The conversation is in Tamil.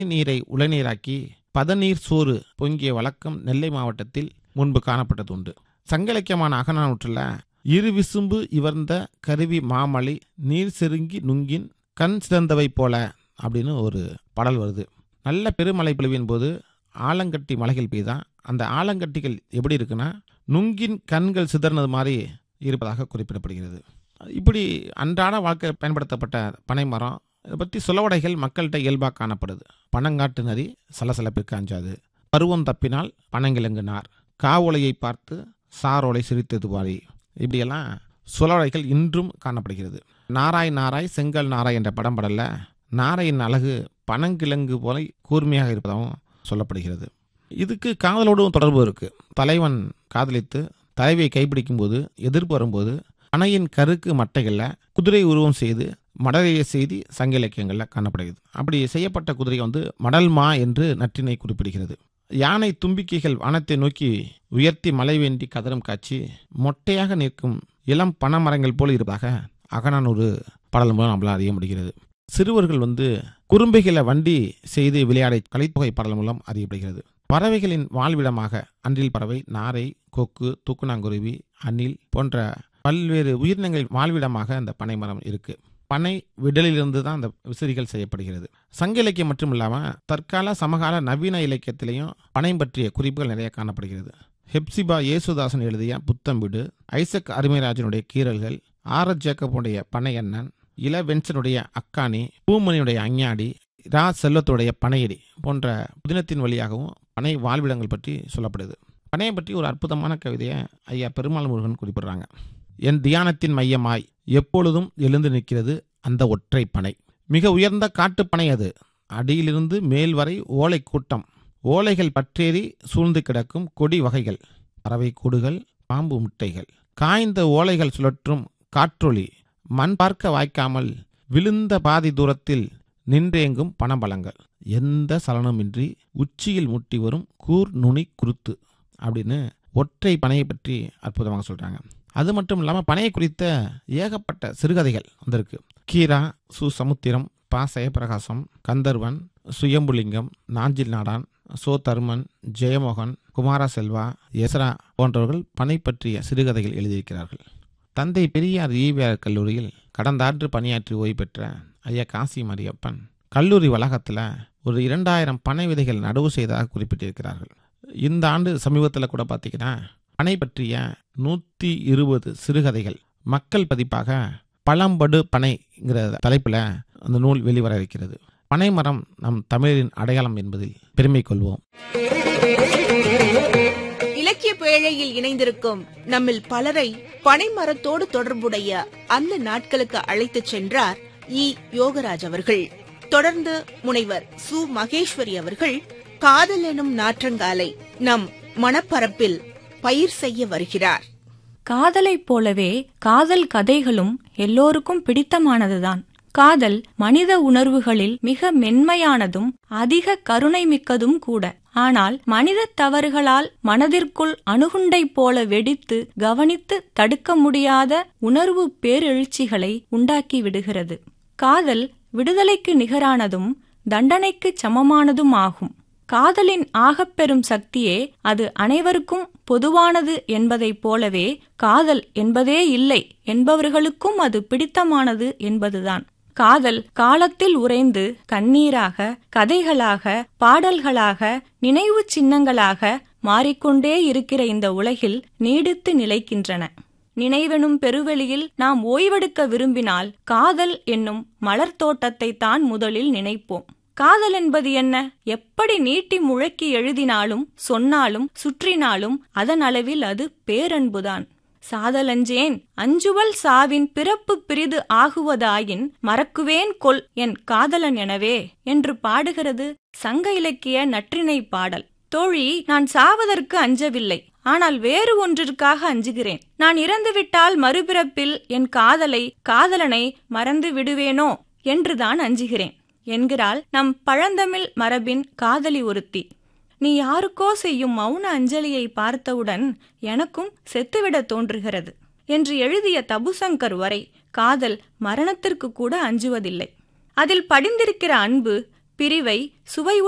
நீரை உளநீராக்கி பதநீர் சோறு பொங்கிய வழக்கம் நெல்லை மாவட்டத்தில் முன்பு காணப்பட்டது உண்டு சங்க இலக்கியமான அகநானூற்றில் இரு விசும்பு இவர்ந்த கருவி மாமலை நீர் செருங்கி நுங்கின் கண் சிறந்தவை போல அப்படின்னு ஒரு பாடல் வருது நல்ல பெருமழை பொழிவின் போது ஆலங்கட்டி மலைகள் பெய்தான் அந்த ஆலங்கட்டிகள் எப்படி இருக்குன்னா நுங்கின் கண்கள் சிதறினது மாதிரி இருப்பதாக குறிப்பிடப்படுகிறது இப்படி அன்றாட வாழ்க்கை பயன்படுத்தப்பட்ட பனை மரம் இதை பற்றி சொலவடைகள் மக்கள்கிட்ட இயல்பாக காணப்படுது பனங்காட்டு நதி சலசலப்பிற்கு அஞ்சாது பருவம் தப்பினால் பனங்கிழங்கு நார் காவோலையை பார்த்து சாரோலை சிரித்தது பாரி இப்படியெல்லாம் சொலவடைகள் இன்றும் காணப்படுகிறது நாராய் நாராய் செங்கல் நாராய் என்ற படம் படல நாரையின் அழகு பனங்கிழங்கு போல கூர்மையாக இருப்பதாகவும் சொல்லப்படுகிறது இதுக்கு காதலோடும் தொடர்பு இருக்கு தலைவன் காதலித்து தலைவியை கைப்பிடிக்கும் போது எதிர்ப்பு வரும்போது அணையின் கருக்கு மட்டைகளில் குதிரை உருவம் செய்து மடலைய செய்தி சங்க இலக்கியங்களில் காணப்படுகிறது அப்படி செய்யப்பட்ட குதிரை வந்து மடல்மா என்று நற்றினை குறிப்பிடுகிறது யானை தும்பிக்கைகள் வானத்தை நோக்கி உயர்த்தி மலை வேண்டி கதரும் காட்சி மொட்டையாக நிற்கும் இளம் பனைமரங்கள் போல் இருப்பதாக அகனானூறு பாடல் மூலம் நம்மளால் அறிய முடிகிறது சிறுவர்கள் வந்து குறும்பைகளை வண்டி செய்து விளையாட கலைத்தொகை பாடல் மூலம் அறியப்படுகிறது பறவைகளின் வாழ்விடமாக அன்றில் பறவை நாரை கொக்கு தூக்குநாங்குருவி அணில் போன்ற பல்வேறு உயிரினங்களின் வாழ்விடமாக அந்த பனை மரம் இருக்கு பனை விடலிலிருந்து தான் அந்த விசிறிகள் செய்யப்படுகிறது சங்க இலக்கியம் மட்டும் இல்லாமல் தற்கால சமகால நவீன இலக்கியத்திலையும் பனை பற்றிய குறிப்புகள் நிறைய காணப்படுகிறது ஹெப்சிபா இயேசுதாசன் எழுதிய புத்தம்பிடு ஐசக் அருமைராஜனுடைய கீறல்கள் ஆர் எஸ் ஜேக்கப்புடைய பனை அண்ணன் இள வென்சனுடைய அக்காணி பூமணியுடைய அஞ்ஞாடி ரா செல்வத்துடைய பனையடி போன்ற புதினத்தின் வழியாகவும் பனை வாழ்விடங்கள் பற்றி சொல்லப்படுது பனையை பற்றி ஒரு அற்புதமான கவிதையை ஐயா பெருமாள் முருகன் குறிப்பிடுறாங்க என் தியானத்தின் மையமாய் எப்பொழுதும் எழுந்து நிற்கிறது அந்த ஒற்றை பனை மிக உயர்ந்த காட்டுப்பனை அது அடியிலிருந்து மேல் வரை ஓலை கூட்டம் ஓலைகள் பற்றேறி சூழ்ந்து கிடக்கும் கொடி வகைகள் பறவை கூடுகள் பாம்பு முட்டைகள் காய்ந்த ஓலைகள் சுழற்றும் காற்றொளி மண் பார்க்க வாய்க்காமல் விழுந்த பாதி தூரத்தில் நின்றேங்கும் பணபலங்கள் எந்த சலனமின்றி உச்சியில் முட்டி வரும் கூர் நுனி குருத்து அப்படின்னு ஒற்றை பனையை பற்றி அற்புதமாக சொல்கிறாங்க அது மட்டும் இல்லாமல் பனையை குறித்த ஏகப்பட்ட சிறுகதைகள் வந்திருக்கு கீரா சு சமுத்திரம் பா ஜெயபிரகாசம் கந்தர்வன் சுயம்புலிங்கம் நாஞ்சில் நாடான் சோ தருமன் ஜெயமோகன் குமார செல்வா எஸ்ரா போன்றவர்கள் பனை பற்றிய சிறுகதைகள் எழுதியிருக்கிறார்கள் தந்தை பெரியார் ஈவிஆர் கல்லூரியில் கடந்த ஆண்டு பணியாற்றி ஓய்வு பெற்ற ஐயா காசி மரியப்பன் கல்லூரி வளாகத்தில் ஒரு இரண்டாயிரம் பனை விதைகள் நடவு செய்ததாக குறிப்பிட்டிருக்கிறார்கள் இந்த ஆண்டு சமீபத்தில் கூட பார்த்தீங்கன்னா பனை பற்றிய நூற்றி இருபது சிறுகதைகள் மக்கள் பதிப்பாக பழம்படு பனைங்கிற தலைப்பில் அந்த நூல் வெளிவர இருக்கிறது பனை மரம் நம் தமிழரின் அடையாளம் என்பதில் பெருமை கொள்வோம் இலக்கிய பேழையில் இணைந்திருக்கும் நம்மில் பலரை பனைமரத்தோடு தொடர்புடைய அந்த நாட்களுக்கு அழைத்துச் சென்றார் இ யோகராஜ் அவர்கள் தொடர்ந்து முனைவர் சு மகேஸ்வரி அவர்கள் காதல் எனும் நாற்றங்காலை நம் மனப்பரப்பில் பயிர் செய்ய வருகிறார் காதலைப் போலவே காதல் கதைகளும் எல்லோருக்கும் பிடித்தமானதுதான் காதல் மனித உணர்வுகளில் மிக மென்மையானதும் அதிக கருணை மிக்கதும் கூட ஆனால் மனித தவறுகளால் மனதிற்குள் அணுகுண்டை போல வெடித்து கவனித்து தடுக்க முடியாத உணர்வு பேரெழுச்சிகளை உண்டாக்கி விடுகிறது காதல் விடுதலைக்கு நிகரானதும் தண்டனைக்கு சமமானதும் ஆகும் காதலின் ஆகப்பெரும் சக்தியே அது அனைவருக்கும் பொதுவானது என்பதைப் போலவே காதல் என்பதே இல்லை என்பவர்களுக்கும் அது பிடித்தமானது என்பதுதான் காதல் காலத்தில் உறைந்து கண்ணீராக கதைகளாக பாடல்களாக நினைவு சின்னங்களாக மாறிக்கொண்டே இருக்கிற இந்த உலகில் நீடித்து நிலைக்கின்றன நினைவெனும் பெருவெளியில் நாம் ஓய்வெடுக்க விரும்பினால் காதல் என்னும் மலர் தோட்டத்தை தான் முதலில் நினைப்போம் காதல் என்பது என்ன எப்படி நீட்டி முழக்கி எழுதினாலும் சொன்னாலும் சுற்றினாலும் அதன் அளவில் அது பேரன்புதான் சாதலஞ்சேன் அஞ்சுவல் சாவின் பிறப்பு பிரிது ஆகுவதாயின் மறக்குவேன் கொல் என் காதலன் எனவே என்று பாடுகிறது சங்க இலக்கிய நற்றினை பாடல் தோழி நான் சாவதற்கு அஞ்சவில்லை ஆனால் வேறு ஒன்றிற்காக அஞ்சுகிறேன் நான் இறந்துவிட்டால் மறுபிறப்பில் என் காதலை காதலனை மறந்து விடுவேனோ என்றுதான் அஞ்சுகிறேன் என்கிறாள் நம் பழந்தமிழ் மரபின் காதலி ஒருத்தி நீ யாருக்கோ செய்யும் மௌன அஞ்சலியை பார்த்தவுடன் எனக்கும் செத்துவிட தோன்றுகிறது என்று எழுதிய தபுசங்கர் வரை காதல் மரணத்திற்கு கூட அஞ்சுவதில்லை அதில் படிந்திருக்கிற அன்பு பிரிவை சுவை